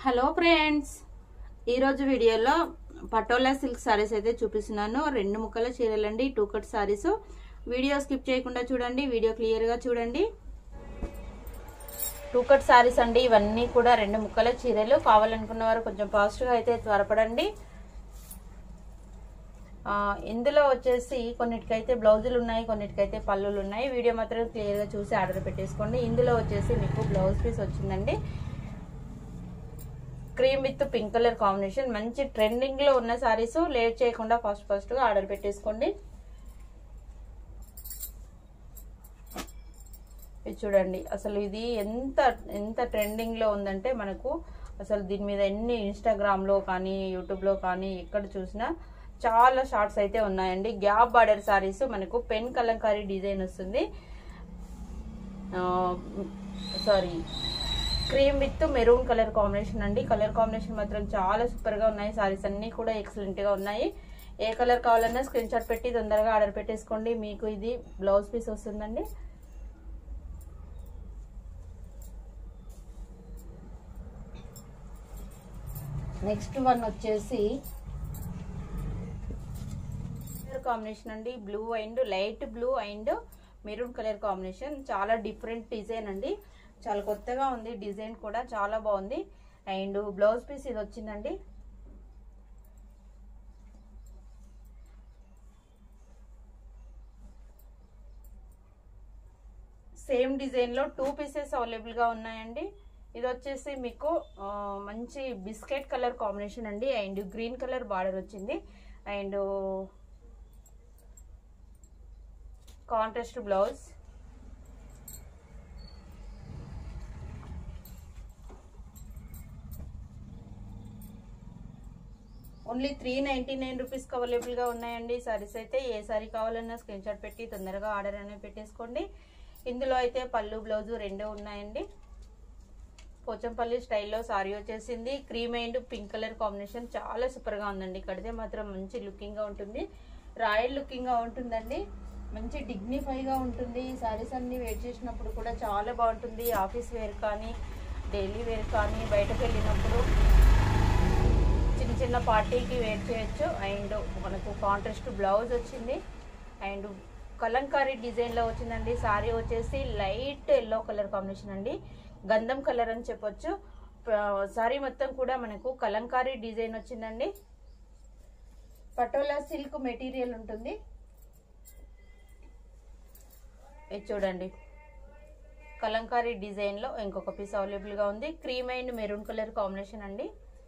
hello friends ఈరోజు వీడియోలో patola silk saris అయితే చూపిస్తున్నాను రెండు ముక్కల చీరలండి two cut sarees video skip చేయకుండా చూడండి వీడియో క్లియర్గా చూడండి టూ కట్ సారీస్ అండి ఇవన్నీ కూడా రెండు ముక్కల చీరలు కావాలనుకున్న వారు కొంచెం ఫాస్ట్గా అయితే త్వరపడండి ఆ, ఇందులో వచ్చేసి కొన్నిటికైతే బ్లౌజులు ఉన్నాయి కొన్నిటికైతే పళ్ళులు ఉన్నాయి వీడియో మాత్రం క్లియర్గా చూసి ఆర్డర్ పెట్టేసుకోండి ఇందులో వచ్చేసి మీకు బ్లౌజ్ పీస్ వచ్చిందండి cream with pink colour combination మంచి ట్రెండింగ్ లో ఉన్న సారీస్ లేట్ చేయకుండా ఫస్ట్ ఫస్ట్ గా ఆర్డర్ పెట్టేసుకోండి ఇది చూడండి అసలు ఇది ఎంత ఎంత ట్రెండింగ్ లో ఉందంటే మనకు అసలు దీని మీద ఎన్ని ఇన్స్టాగ్రామ్ లో కానీ యూట్యూబ్ లో కానీ ఎక్కడ చూసినా చాలా షార్ట్స్ అయితే ఉన్నాయండి గ్యాప్ బార్డర్ సారీస్ మనకు పెన్ కలంకారీ డిజైన్ వస్తుంది saree cream with maroon colour combination అండి కలర్ కాంబినేషన్ మాత్రం చాలా సూపర్ గా ఉన్నాయి సారీస్ అన్ని కూడా ఎక్సలెంట్ గా ఉన్నాయి ఏ కలర్ కావాలన్నా స్క్రీన్ షాట్ పెట్టి తొందరగా ఆర్డర్ పెట్టేసుకోండి మీకు ఇది బ్లౌజ్ పీస్ వస్తుందండి నెక్స్ట్ వన్ వచ్చేసి కాంబినేషన్ అండి blue and light blue and maroon colour combination చాలా డిఫరెంట్ డిజైన్ అండి చాలా కొత్తగా ఉంది డిజైన్ కూడా చాలా బాగుంది అండ్ బ్లౌజ్ పీస్ ఇది వచ్చిందండి సేమ్ డిజైన్ లో టూ పీసెస్ అవైలబుల్ గా ఉన్నాయండి ఇది వచ్చేసి మీకు ఆ, మంచి బిస్కెట్ కలర్ కాంబినేషన్ అండి అండ్ గ్రీన్ కలర్ బార్డర్ వచ్చింది and contrast blouse only three ninety nine రూపీస్కి అవైలబుల్గా ఉన్నాయండి సారీస్ అయితే ఏ సారీ కావాలన్నా స్క్రీన్ షాట్ పెట్టి తొందరగా ఆర్డర్ అనేది పెట్టేసుకోండి ఇందులో అయితే పళ్ళు బ్లౌజు రెండు ఉన్నాయండి పోచంపల్లి స్టైల్లో సారీ వచ్చేసింది cream and pink colour combination చాలా సూపర్గా ఉందండి కడితే మాత్రం మంచి లుకింగ్గా ఉంటుంది రాయల్ లుకింగ్గా ఉంటుందండి మంచి డిగ్నిఫైగా ఉంటుంది ఈ సారీస్ అన్ని వేర్ చేసినప్పుడు కూడా చాలా బాగుంటుంది ఆఫీస్ వేర్ కానీ డైలీ వేర్ కానీ బయటకు వెళ్ళినప్పుడు చిన్న చిన్న పార్టీకి వేర్ చేయొచ్చు అండ్ మనకు కాంట్రాస్ట్ బ్లౌజ్ వచ్చింది అండ్ కలంకారీ డిజైన్లో వచ్చిందండి సారీ వచ్చేసి లైట్ ఎల్లో కలర్ కాంబినేషన్ అండి గంధం కలర్ అని చెప్పొచ్చు సారీ మొత్తం కూడా మనకు కలంకారీ డిజైన్ వచ్చిందండి పటోలా సిల్క్ మెటీరియల్ ఉంటుంది ఇది చూడండి కలంకారీ డిజైన్లో ఇంకొక పీస్ అవైలబుల్గా ఉంది cream and maroon colour combination అండి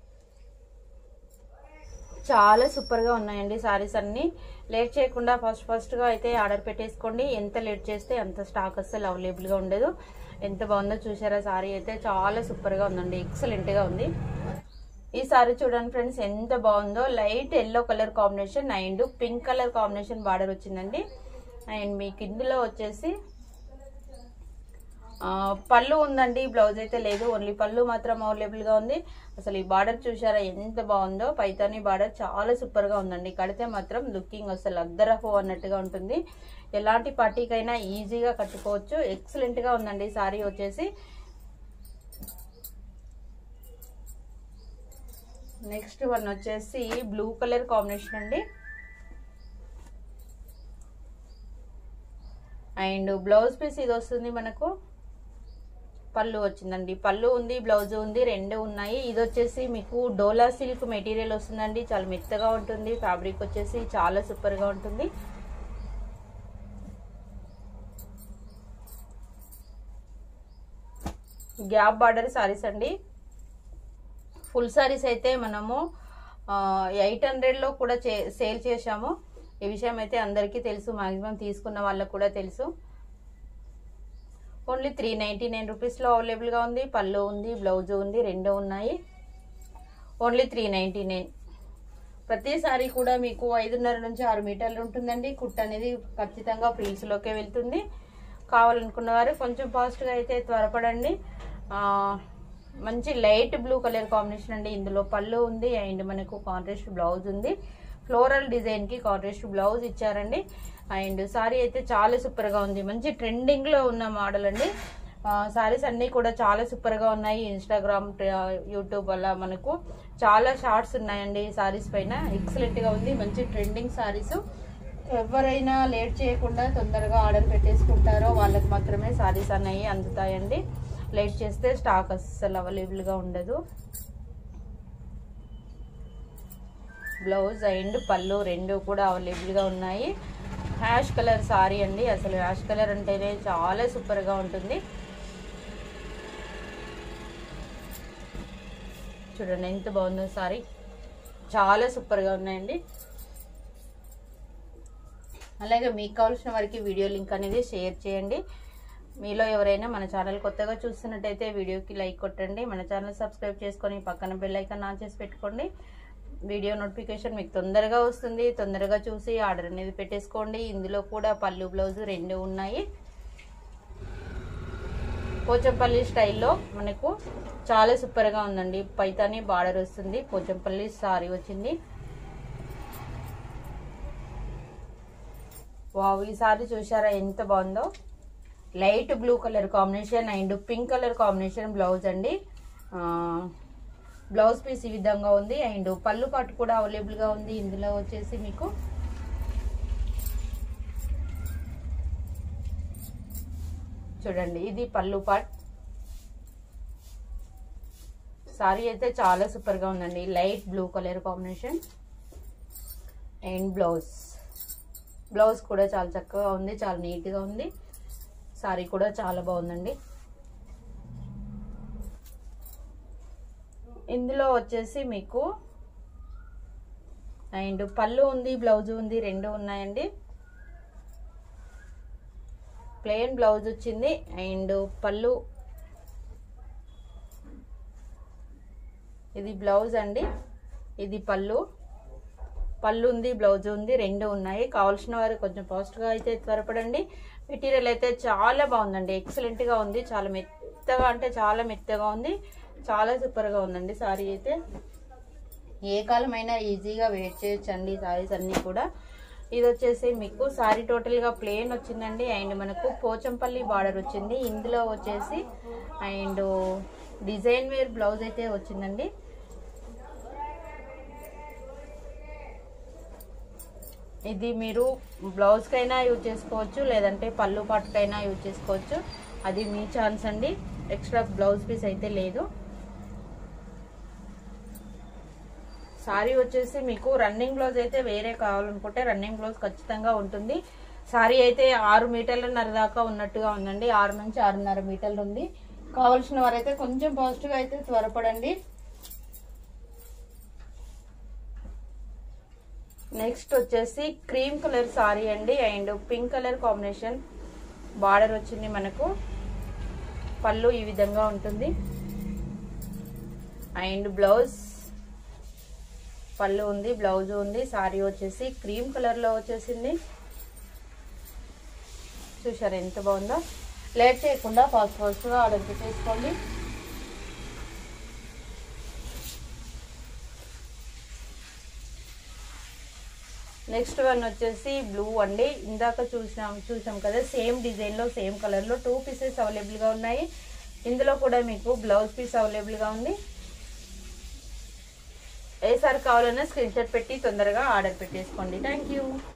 చాలా సూపర్గా ఉన్నాయండి సారీస్ అన్ని లేట్ చేయకుండా ఫస్ట్ ఫస్ట్గా అయితే ఆర్డర్ పెట్టేసుకోండి ఎంత లేట్ చేస్తే అంత స్టాక్ అస్సలు అవైలబుల్గా ఉండదు ఎంత బాగుందో చూసారా సారీ అయితే చాలా సూపర్గా ఉందండి ఎక్సలెంట్గా ఉంది ఈ సారీ చూడండి ఫ్రెండ్స్ ఎంత బాగుందో light yellow colour combination and pink colour combination border వచ్చిందండి అండ్ మీకు ఇందులో వచ్చేసి ఆ, పళ్ళు ఉందండి బ్లౌజ్ అయితే లేదు ఓన్లీ పళ్ళు మాత్రం అవైలబుల్గా ఉంది అసలు ఈ బార్డర్ చూసారా ఎంత బాగుందో పైతాని బార్డర్ చాలా సూపర్గా ఉందండి కడితే మాత్రం లుకింగ్ అసలు అద్దరహో అన్నట్టుగా ఉంటుంది ఎలాంటి పార్టీకైనా ఈజీగా కట్టుకోవచ్చు ఎక్సలెంట్గా ఉందండి సారీ వచ్చేసి నెక్స్ట్ వన్ వచ్చేసి బ్లూ కలర్ కాంబినేషన్ అండి అండ్ బ్లౌజ్ పీస్ ఇది వస్తుంది మనకు పళ్ళు వచ్చిందండి పళ్ళు ఉంది బ్లౌజ్ ఉంది రెండు ఉన్నాయి ఇది వచ్చేసి మీకు డోలా సిల్క్ మెటీరియల్ వస్తుందండి చాలా మెత్తగా ఉంటుంది ఫ్యాబ్రిక్ వచ్చేసి చాలా సూపర్గా ఉంటుంది గ్యాప్ బార్డర్ సారీస్ అండి ఫుల్ సారీస్ అయితే మనము ఎయిట్ హండ్రెడ్లో కూడా చే సేల్ చేశాము ఈ విషయం అయితే అందరికీ తెలుసు మాక్సిమం తీసుకున్న వాళ్ళకు కూడా తెలుసు ఓన్లీ త్రీ నైంటీ నైన్ రూపీస్లో అవైలబుల్గా ఉంది పళ్ళు ఉంది బ్లౌజ్ ఉంది రెండు ఉన్నాయి ఓన్లీ త్రీ నైంటీ నైన్ ప్రతిసారి కూడా మీకు ఐదున్నర నుంచి ఆరు మీటర్లు ఉంటుందండి కుట్ అనేది ఖచ్చితంగా ఫ్రీల్స్లోకే వెళ్తుంది కావాలనుకున్న వారు కొంచెం ఫాస్ట్గా అయితే త్వరపడండి ఆ, మంచి లైట్ బ్లూ కలర్ కాంబినేషన్ అండి ఇందులో పళ్ళు ఉంది అండ్ మనకు కాంట్రాస్ట్ బ్లౌజ్ ఉంది ఫ్లోరల్ డిజైన్కి కాంట్రాస్ట్ బ్లౌజ్ ఇచ్చారండి అండ్ సారీ అయితే చాలా సూపర్గా ఉంది మంచి ట్రెండింగ్లో ఉన్న మోడల్ అండి సారీస్ అన్నీ కూడా చాలా సూపర్గా ఉన్నాయి ఇన్స్టాగ్రామ్ యూట్యూబ్ వల్ల మనకు చాలా షార్ట్స్ ఉన్నాయండి సారీస్ పైన ఎక్సలెంట్గా ఉంది మంచి ట్రెండింగ్ సారీస్ ఎవరైనా లేట్ చేయకుండా తొందరగా ఆర్డర్ పెట్టేసుకుంటారో వాళ్ళకి మాత్రమే సారీస్ అనేవి అందుతాయండి లేట్ చేస్తే స్టాక్ అస్సలు అవైలబుల్గా ఉండదు బ్లౌజ్ అండ్ పళ్ళు రెండు కూడా అవైలబుల్గా ఉన్నాయి హ్యాష్ కలర్ సారీ అండి అసలు హ్యాష్ కలర్ అంటేనే చాలా సూపర్గా ఉంటుంది చూడండి ఎంత బాగుందో సారీ చాలా సూపర్గా ఉన్నాయండి అలాగే మీకు కావాల్సిన వారికి వీడియో లింక్ అనేది షేర్ చేయండి మీలో ఎవరైనా మన ఛానల్ కొత్తగా చూస్తున్నట్టయితే వీడియోకి లైక్ కొట్టండి మన ఛానల్ సబ్స్క్రైబ్ చేసుకొని పక్కన బెల్ ఐకాన్ ఆన్ చేసి పెట్టుకోండి వీడియో నోటిఫికేషన్ మీకు తొందరగా వస్తుంది తొందరగా చూసి ఆర్డర్ అనేది పెట్టేసుకోండి ఇందులో కూడా పళ్ళు బ్లౌజ్ రెండు ఉన్నాయి పోచంపల్లి స్టైల్లో మనకు చాలా సూపర్గా ఉందండి పైతాని బార్డర్ వస్తుంది పోచంపల్లి సారీ వచ్చింది వావ్ ఈ సారీ చూసారా ఎంత బాగుందో light blue colour combination and pink colour combination blouse అండి బ్లౌజ్ పీస్ ఈ విధంగా ఉంది అండ్ పళ్ళు పాటు కూడా అవైలబుల్గా ఉంది ఇందులో వచ్చేసి మీకు చూడండి ఇది పళ్ళు పాట్ సారీ అయితే చాలా సూపర్గా ఉందండి light blue colour combination and blouse blouse కూడా చాలా చక్కగా ఉంది చాలా నీట్గా ఉంది సారీ కూడా చాలా బాగుందండి ఇందులో వచ్చేసి మీకు అండ్ పళ్ళు ఉంది బ్లౌజ్ ఉంది రెండు ఉన్నాయండి ప్లెయిన్ బ్లౌజ్ వచ్చింది అండ్ పళ్ళు ఇది బ్లౌజ్ అండి ఇది పళ్ళు పళ్ళు ఉంది బ్లౌజ్ ఉంది రెండు ఉన్నాయి కావాల్సిన వారు కొంచెం ఫాస్ట్గా అయితే త్వరపడండి మెటీరియల్ అయితే చాలా బాగుందండి ఎక్సలెంట్గా ఉంది చాలా మెత్తగా అంటే చాలా మెత్తగా ఉంది చాలా సూపర్గా ఉందండి సారీ అయితే ఏ కాలమైనా ఈజీగా వెయిట్ చేయొచ్చు అండి సారీస్ అన్నీ కూడా ఇది వచ్చేసి మీకు సారీ టోటల్గా ప్లేన్ వచ్చిందండి అండ్ మనకు పోచంపల్లి బార్డర్ వచ్చింది ఇందులో వచ్చేసి అండ్ డిజైన్ వేర్ బ్లౌజ్ అయితే వచ్చిందండి ఇది మీరు బ్లౌజ్కైనా యూజ్ చేసుకోవచ్చు లేదంటే పళ్ళు పాటుకైనా యూజ్ చేసుకోవచ్చు అది మీ ఛాన్స్ అండి ఎక్స్ట్రా బ్లౌజ్ పీస్ అయితే లేదు సారీ వచ్చేసి మీకు రన్నింగ్ బ్లౌజ్ అయితే వేరే కావాలనుకుంటే రన్నింగ్ బ్లౌజ్ ఖచ్చితంగా ఉంటుంది సారీ అయితే ఆరు మీటర్లన్నర దాకా ఉన్నట్టుగా ఉందండి ఆరు నుంచి ఆరున్నర మీటర్లు ఉంది కావాల్సిన వారైతే కొంచెం పాజిటివ్గా అయితే త్వరపడండి నెక్స్ట్ వచ్చేసి క్రీమ్ కలర్ సారీ అండి and pink colour combination border వచ్చింది మనకు పళ్ళు ఈ విధంగా ఉంటుంది అండ్ బ్లౌజ్ పళ్ళు ఉంది బ్లౌజ్ ఉంది సారీ వచ్చేసి క్రీమ్ కలర్లో వచ్చేసింది చూసారు ఎంత బాగుందో లేట్ చేయకుండా ఫాస్ట్ ఫాస్ట్గా ఆర్డర్ పెట్టేసుకోండి నెక్స్ట్ వన్ వచ్చేసి బ్లూ అండి ఇందాక చూసినాం చూసాం కదా సేమ్ డిజైన్లో సేమ్ కలర్లో టూ పీసెస్ అవైలబుల్గా ఉన్నాయి ఇందులో కూడా మీకు బ్లౌజ్ పీస్ అవైలబుల్గా ఉంది ఏ సారి కావాలన్నా స్క్రీన్ షాట్ పెట్టి తొందరగా ఆర్డర్ పెట్టేసుకోండి థ్యాంక్ యూ